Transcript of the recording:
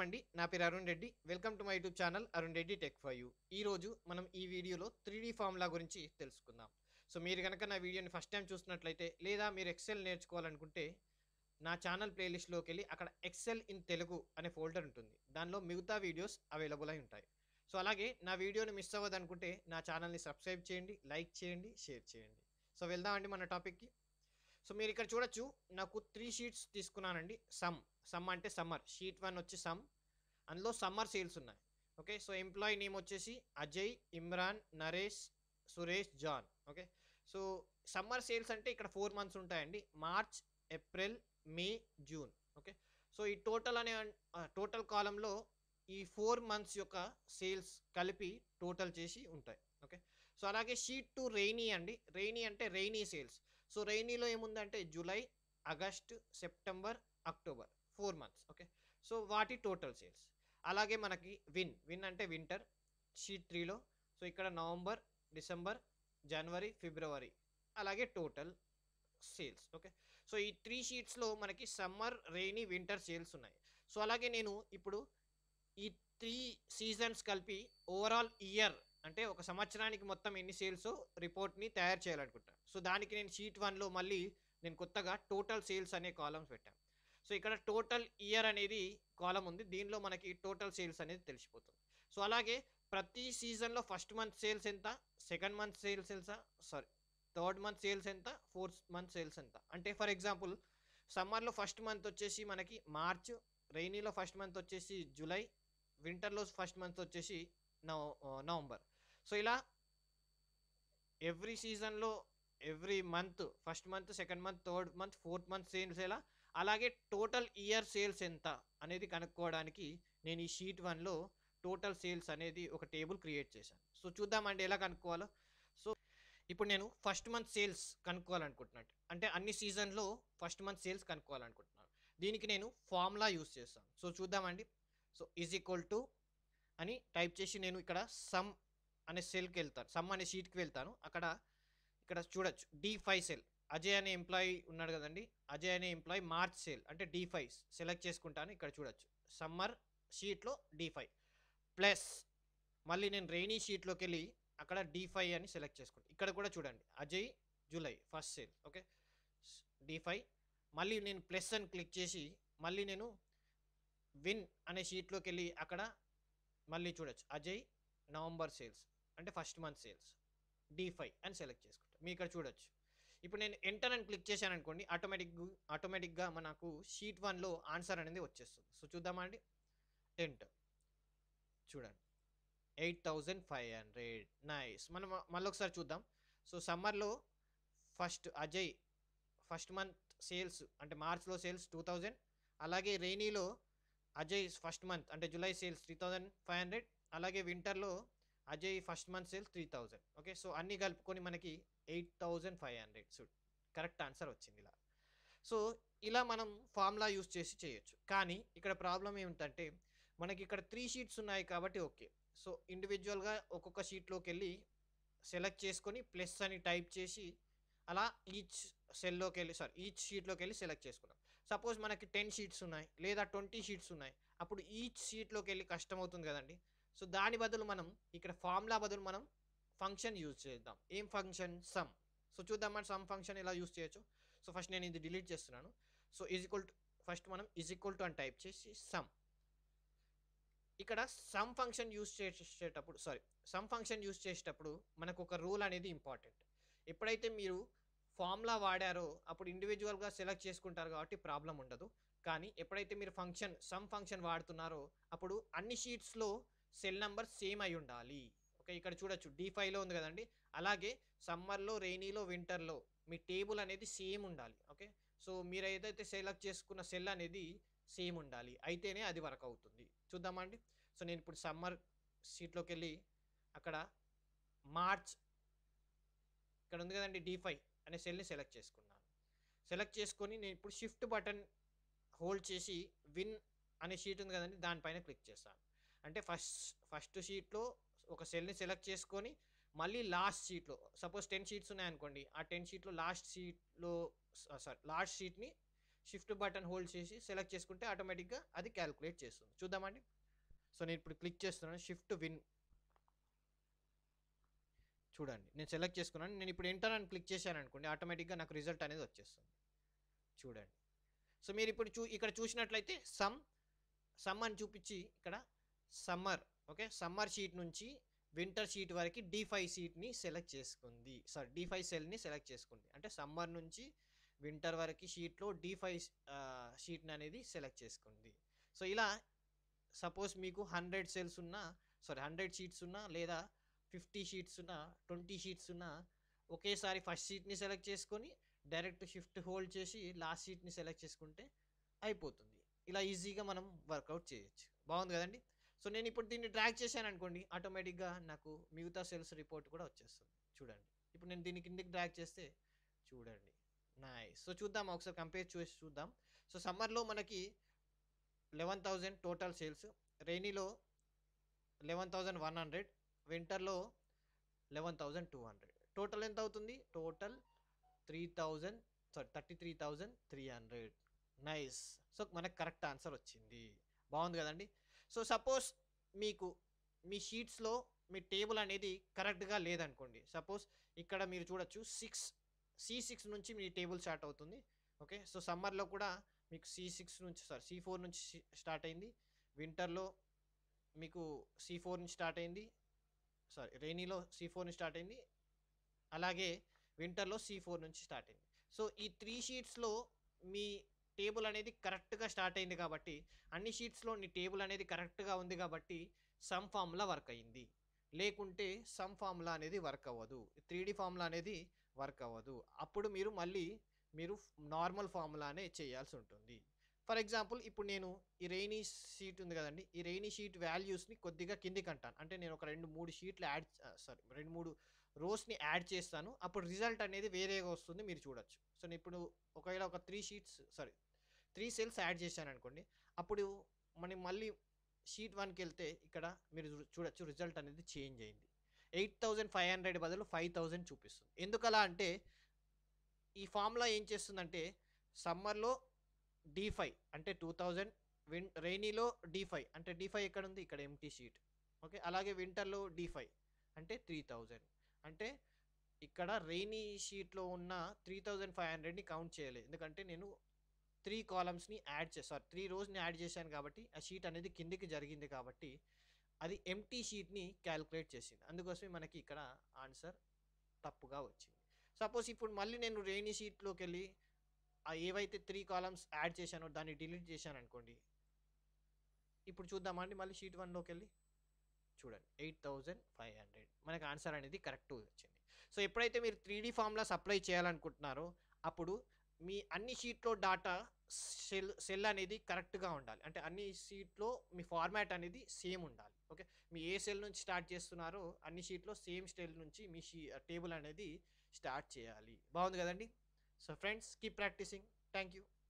అండి నా పేరు Arun Reddy welcome to my YouTube channel Arun Reddy tech for you ఈ రోజు మనం ఈ వీడియోలో త్రీ డీ ఫార్ములా గురించి తెలుసుకుందాం సో మీరు కనుక నా వీడియోని ఫస్ట్ టైం చూసినట్లయితే లేదా మీరు ఎక్సెల్ నేర్చుకోవాలనుకుంటే నా ఛానల్ ప్లేలిస్ట్లోకి వెళ్ళి అక్కడ ఎక్సెల్ ఇన్ తెలుగు అనే ఫోల్డర్ ఉంటుంది దానిలో మిగతా వీడియోస్ అవైలబుల్ అయి ఉంటాయి సో అలాగే నా వీడియోని మిస్ అవ్వదనుకుంటే నా ఛానల్ని సబ్స్క్రైబ్ చేయండి లైక్ చేయండి షేర్ చేయండి సో వెళ్దామండి మన టాపిక్కి సో మీరు ఇక్కడ చూడొచ్చు నాకు త్రీ షీట్స్ తీసుకున్నానండి సమ్ సమ్ అంటే సమ్మర్ షీట్ వన్ వచ్చి సమ్ అందులో సమ్మర్ సేల్స్ ఉన్నాయి ఓకే సో ఎంప్లాయీ నేమ్ వచ్చేసి Ajay Imran Naresh Suresh John okay so summer sales అంటే ఇక్కడ ఫోర్ మంత్స్ ఉంటాయండి March April May June okay so ఈ టోటల్ అనే టోటల్ కాలంలో ఈ ఫోర్ మంత్స్ యొక్క సేల్స్ కలిపి టోటల్ చేసి ఉంటాయి ఓకే సో అలాగే షీట్ టు రెయినీ అండి రెయినీ అంటే రెయినీ సేల్స్ సో రెయినీలో ఏముందంటే July August September October four months okay so వాటి టోటల్ సేల్స్ అలాగే మనకి విన్ విన్ అంటే వింటర్ షీట్ త్రీలో సో ఇక్కడ నవంబర్ డిసెంబర్ జనవరి ఫిబ్రవరి అలాగే టోటల్ సేల్స్ ఓకే సో ఈ త్రీ షీట్స్లో మనకి సమ్మర్ రెయినీ వింటర్ సేల్స్ ఉన్నాయి సో అలాగే నేను ఇప్పుడు ఈ త్రీ సీజన్స్ కలిపి ఓవరాల్ ఇయర్ అంటే ఒక సంవత్సరానికి మొత్తం ఎన్ని సేల్స్ రిపోర్ట్ని తయారు చేయాలనుకుంటాను సో దానికి నేను షీట్ వన్లో మళ్ళీ నేను కొత్తగా టోటల్ సేల్స్ అనే కాలమ్స్ పెట్టాను సో ఇక్కడ టోటల్ ఇయర్ అనేది కాలం ఉంది దీనిలో మనకి టోటల్ సేల్స్ అనేది తెలిసిపోతుంది సో అలాగే ప్రతి సీజన్లో ఫస్ట్ మంత్ సేల్స్ ఎంత సెకండ్ మంత్ సేల్స్ ఎంత సారీ థర్డ్ మంత్ సేల్స్ ఎంత ఫోర్త్ మంత్ సేల్స్ ఎంత అంటే ఫర్ ఎగ్జాంపుల్ సమ్మర్లో ఫస్ట్ మంత్ వచ్చేసి మనకి మార్చ్ రెయినీలో ఫస్ట్ మంత్ వచ్చేసి జూలై వింటర్లో ఫస్ట్ మంత్ వచ్చేసి నవ నవంబర్ సో ఇలా ఎవ్రీ సీజన్లో every month first month second month third month fourth month sales ఎలా అలాగే టోటల్ ఇయర్ సేల్స్ ఎంత అనేది కనుక్కోవడానికి నేను ఈ షీట్ వన్లో టోటల్ సేల్స్ అనేది ఒక టేబుల్ క్రియేట్ చేశాను సో చూద్దామండి ఎలా కనుక్కోవాలో సో ఇప్పుడు నేను ఫస్ట్ మంత్ సేల్స్ కనుక్కోవాలనుకుంటున్నాను అంటే అన్ని సీజన్లో ఫస్ట్ మంత్ సేల్స్ కనుక్కోవాలనుకుంటున్నాను దీనికి నేను ఫార్ములా యూస్ చేస్తాను సో చూద్దామండి సో ఈజ్ ఈక్వల్ టు అని టైప్ చేసి నేను ఇక్కడ సమ్ అనే సెల్కి వెళ్తాను సమ్ అనే షీట్కి వెళ్తాను అక్కడ ఇక్కడ చూడొచ్చు డి ఫైవ్ సెల్ అజయ్ అనే ఎంప్లాయీ ఉన్నాడు కదండి అజయ్ అనే ఎంప్లాయీ మార్చ్ సేల్ అంటే డి ఫైవ్ సెలెక్ట్ చేసుకుంటాను ఇక్కడ చూడొచ్చు సమ్మర్ షీట్లో డి ఫైవ్ ప్లస్ మళ్ళీ నేను రెయినీ షీట్లోకి వెళ్ళి అక్కడ డి ఫైవ్ అని సెలెక్ట్ చేసుకుంటాను ఇక్కడ కూడా చూడండి Ajay July first sale okay D five మళ్ళీ నేను ప్లస్ అని క్లిక్ చేసి మళ్ళీ నేను విన్ అనే షీట్లోకి వెళ్ళి అక్కడ మళ్ళీ చూడొచ్చు అజయ్ నవంబర్ సేల్స్ అంటే first month sales D five అని సెలెక్ట్ చేసుకుంటాం మీ ఇక్కడ చూడొచ్చు ఇప్పుడు నేను ఎంటర్ అని క్లిక్ చేశాను అనుకోండి ఆటోమేటిక్ ఆటోమేటిక్గా మనకు షీట్ వన్లో ఆన్సర్ అనేది వచ్చేస్తుంది సో చూద్దామా అండి ఎంటర్ చూడండి eight thousand five hundred nice మనం మళ్ళీ ఒకసారి చూద్దాం సో సమ్మర్లో first Ajay first month sales అంటే మార్చ్లో సేల్స్ టూ థౌజండ్ అలాగే రెయినీలో అజయ్ ఫస్ట్ మంత్ అంటే July sales three thousand five hundred అలాగే వింటర్లో Ajay first month sales three thousand okay so అన్నీ కలుపుకొని మనకి eight thousand five hundred so correct answer వచ్చింది ఇలా సో ఇలా మనం ఫార్ములా యూస్ చేసి చేయొచ్చు కానీ ఇక్కడ ప్రాబ్లం ఏమిటంటే మనకి ఇక్కడ త్రీ షీట్స్ ఉన్నాయి కాబట్టి ఓకే సో ఇండివిజువల్గా ఒక్కొక్క షీట్లోకి వెళ్ళి సెలెక్ట్ చేసుకొని ప్లస్ అని టైప్ చేసి అలా ఈచ్ సెల్లోకి వెళ్ళి సారీ ఈచ్ షీట్లోకి వెళ్ళి సెలెక్ట్ చేసుకున్నాం సపోజ్ మనకి టెన్ షీట్స్ ఉన్నాయి లేదా ట్వంటీ షీట్స్ ఉన్నాయి అప్పుడు ఈచ్ షీట్లోకి వెళ్ళి కష్టం అవుతుంది కదండి సో దాని బదులు మనం ఇక్కడ ఫార్ములా బదులు మనం ఫంక్షన్ యూజ్ చేద్దాం ఏం ఫంక్షన్ సమ్ సో చూద్దాం మన సమ్ ఫంక్షన్ ఎలా యూజ్ చేయొచ్చు సో ఫస్ట్ నేను ఇది డిలీట్ చేస్తున్నాను so is equal to first మనం ఈజ్ ఈక్వల్ టు అని టైప్ చేసి సమ్ ఇక్కడ సమ్ ఫంక్షన్ యూజ్ చేసేటప్పుడు సారీ సమ్ ఫంక్షన్ యూజ్ చేసేటప్పుడు మనకు ఒక రూల్ అనేది ఇంపార్టెంట్ ఎప్పుడైతే మీరు ఫార్ములా వాడారో అప్పుడు ఇండివిజువల్గా సెలెక్ట్ చేసుకుంటారు కాబట్టి ప్రాబ్లం ఉండదు కానీ ఎప్పుడైతే మీరు ఫంక్షన్ సమ్ ఫంక్షన్ వాడుతున్నారో అప్పుడు అన్ని షీట్స్లో సెల్ నెంబర్ సేమ్ అయి ఉండాలి ఓకే ఇక్కడ చూడొచ్చు డి ఫైవ్లో ఉంది కదండి అలాగే సమ్మర్లో రెయినీలో వింటర్లో మీ టేబుల్ అనేది సేమ్ ఉండాలి ఓకే సో మీరు ఏదైతే సెలెక్ట్ చేసుకున్న సెల్ అనేది సేమ్ ఉండాలి అయితేనే అది వర్క్ అవుతుంది చూద్దామా అండి సో నేను ఇప్పుడు సమ్మర్ షీట్లోకి వెళ్ళి అక్కడ మార్చ్ ఇక్కడ ఉంది కదండి డి ఫైవ్ అనే సెల్ని సెలెక్ట్ చేసుకున్నాను సెలెక్ట్ చేసుకొని నేను ఇప్పుడు షిఫ్ట్ బటన్ హోల్డ్ చేసి విన్ అనే షీట్ ఉంది కదండి దానిపైన క్లిక్ చేస్తాను అంటే ఫస్ట్ ఫస్ట్ షీట్లో ఒక సెల్ని సెలెక్ట్ చేసుకొని మళ్ళీ లాస్ట్ షీట్లో సపోజ్ టెన్ షీట్స్ ఉన్నాయనుకోండి ఆ టెన్ షీట్లో లాస్ట్ షీట్లో సారీ లాస్ట్ షీట్ని షిఫ్ట్ బటన్ హోల్డ్ చేసి సెలెక్ట్ చేసుకుంటే ఆటోమేటిక్గా అది క్యాలిక్యులేట్ చేస్తుంది చూద్దామండి సో నేను ఇప్పుడు క్లిక్ చేస్తున్నాను షిఫ్ట్ విన్ చూడండి నేను సెలెక్ట్ చేసుకున్నాను నేను ఇప్పుడు ఎంటర్ అని క్లిక్ చేశాను అనుకోండి ఆటోమేటిక్గా నాకు రిజల్ట్ అనేది వచ్చేస్తుంది చూడండి సో మీరు ఇప్పుడు చూ ఇక్కడ చూసినట్లయితే సమ్ సమ్ అని చూపించి ఇక్కడ సమ్మర్ ఓకే సమ్మర్ షీట్ నుంచి వింటర్ షీట్ వరకు డి ఫైవ్ షీట్ని సెలెక్ట్ చేసుకుంది సారీ డి ఫైవ్ సెల్ని సెలెక్ట్ చేసుకుంది అంటే సమ్మర్ నుంచి వింటర్ వరకు షీట్లో డి ఫైవ్ షీట్ని అనేది సెలెక్ట్ చేసుకుంది సో ఇలా సపోజ్ మీకు హండ్రెడ్ సెల్స్ ఉన్నా సారీ హండ్రెడ్ షీట్స్ ఉన్నా లేదా ఫిఫ్టీ షీట్స్ ఉన్నా ట్వంటీ షీట్స్ ఉన్నా ఒకేసారి ఫస్ట్ షీట్ని సెలెక్ట్ చేసుకొని డైరెక్ట్ షిఫ్ట్ హోల్డ్ చేసి లాస్ట్ షీట్ని సెలెక్ట్ చేసుకుంటే అయిపోతుంది ఇలా ఈజీగా మనం వర్కౌట్ చేయొచ్చు బాగుంది కదండి సో నేను ఇప్పుడు దీన్ని ట్రాక్ చేశాను అనుకోండి ఆటోమేటిక్గా నాకు మిగతా సెల్స్ రిపోర్ట్ కూడా వచ్చేస్తుంది చూడండి ఇప్పుడు నేను దీన్ని కిందకి డ్రాక్ చేస్తే చూడండి నైస్ సో చూద్దాం ఒకసారి కంపేర్ చేసి చూద్దాం సో సమ్మర్లో మనకి లెవెన్ థౌజండ్ టోటల్ సేల్స్ రైనీలో లెవెన్ థౌజండ్ వన్ హండ్రెడ్ వింటర్లో eleven thousand two hundred total ఎంత అవుతుంది total three thousand sorry thirty three thousand three hundred nice so మనకు కరెక్ట్ ఆన్సర్ వచ్చింది బాగుంది కదండి సో సపోజ్ మీకు మీ షీట్స్లో మీ టేబుల్ అనేది కరెక్ట్గా లేదనుకోండి సపోజ్ ఇక్కడ మీరు చూడొచ్చు సిక్స్ సి సిక్స్ నుంచి మీ టేబుల్ స్టార్ట్ అవుతుంది ఓకే సో సమ్మర్లో కూడా మీకు సి సిక్స్ నుంచి సారీ సి ఫోర్ నుంచి స్టార్ట్ అయింది వింటర్లో మీకు సి ఫోర్ నుంచి స్టార్ట్ అయింది సారీ రైనీలో సి ఫోర్ నుంచి స్టార్ట్ అయింది అలాగే వింటర్లో సి ఫోర్ నుంచి స్టార్ట్ అయింది సో ఈ త్రీ షీట్స్లో మీ టేబుల్ అనేది కరెక్ట్గా స్టార్ట్ అయింది కాబట్టి అన్ని షీట్స్లో నీ టేబుల్ అనేది కరెక్ట్గా ఉంది కాబట్టి సమ్ ఫార్ములా వర్క్ అయ్యింది లేకుంటే సమ్ ఫార్ములా అనేది వర్క్ అవ్వదు త్రీ డి ఫార్ములా అనేది వర్క్ అవ్వదు అప్పుడు మీరు మళ్ళీ మీరు నార్మల్ ఫార్ములానే చేయాల్సి ఉంటుంది ఫర్ ఎగ్జాంపుల్ ఇప్పుడు నేను ఈ రెయినీ షీట్ ఉంది కదండి ఈ రెయినీ షీట్ వాల్యూస్ని కొద్దిగా కిందికి అంటాను అంటే నేను ఒక రెండు మూడు షీట్లు యాడ్ సారీ రెండు మూడు రోస్ని యాడ్ చేస్తాను అప్పుడు రిజల్ట్ అనేది వేరేగా వస్తుంది మీరు చూడొచ్చు సో నేను ఇప్పుడు ఒకవేళ ఒక three sheets sorry three cells add చేశాను అనుకోండి అప్పుడు మనం మళ్ళీ షీట్ వన్కి వెళ్తే ఇక్కడ మీరు చూ- చూడొచ్చు రిజల్ట్ అనేది చేంజ్ అయింది ఎయిట్ థౌజండ్ ఫైవ్ హండ్రెడ్ బదులు ఫైవ్ థౌజండ్ చూపిస్తుంది ఎందుకలా అంటే ఈ ఫార్ములా ఏం చేస్తుందంటే సమ్మర్లో డి ఫైవ్ అంటే టూ థౌజండ్ విన్ రైనీలో డి ఫైవ్ అంటే డి ఫైవ్ ఎక్కడ ఉంది ఇక్కడ ఎంటీ షీట్ ఓకే అలాగే వింటర్లో డి ఫైవ్ అంటే త్రీ థౌజండ్ అంటే ఇక్కడ రెయినీ షీట్లో ఉన్న త్రీ థౌజండ్ ఫైవ్ హండ్రెడ్ని కౌంట్ చేయలేదు ఎందుకంటే నేను త్రీ కాలమ్స్ని యాడ్ చేసి సారీ త్రీ రోస్ని యాడ్ చేశాను కాబట్టి ఆ షీట్ అనేది కిందికి జరిగింది కాబట్టి అది ఎంటీ షీట్ని క్యాలిక్యులేట్ చేసింది అందుకోసమే మనకి ఇక్కడ ఆన్సర్ తప్పుగా వచ్చింది సపోజ్ ఇప్పుడు మళ్ళీ నేను రెయినీ షీట్లోకి వెళ్ళి ఆ ఏవైతే త్రీ కాలమ్స్ యాడ్ చేశానో దాన్ని డిలీట్ చేశాను అనుకోండి ఇప్పుడు చూద్దామండి మళ్ళీ షీట్ వన్లోకి వెళ్ళి చూడండి ఎయిట్ థౌజండ్ ఫైవ్ హండ్రెడ్ మనకి ఆన్సర్ అనేది కరెక్ట్ వచ్చింది సో ఎప్పుడైతే మీరు త్రీ డీ ఫామ్లా సప్లై చేయాలనుకుంటున్నారో అప్పుడు మీ అన్ని షీట్లో డాటా సెల్ సెల్ అనేది కరెక్ట్గా ఉండాలి అంటే అన్ని షీట్లో మీ ఫార్మాట్ అనేది సేమ్ ఉండాలి ఓకే మీ ఏ సెల్ నుంచి స్టార్ట్ చేస్తున్నారో అన్ని షీట్లో సేమ్ స్టైల్ నుంచి మీ షీ టేబుల్ అనేది స్టార్ట్ చేయాలి బాగుంది కదండి so friends keep practising thank you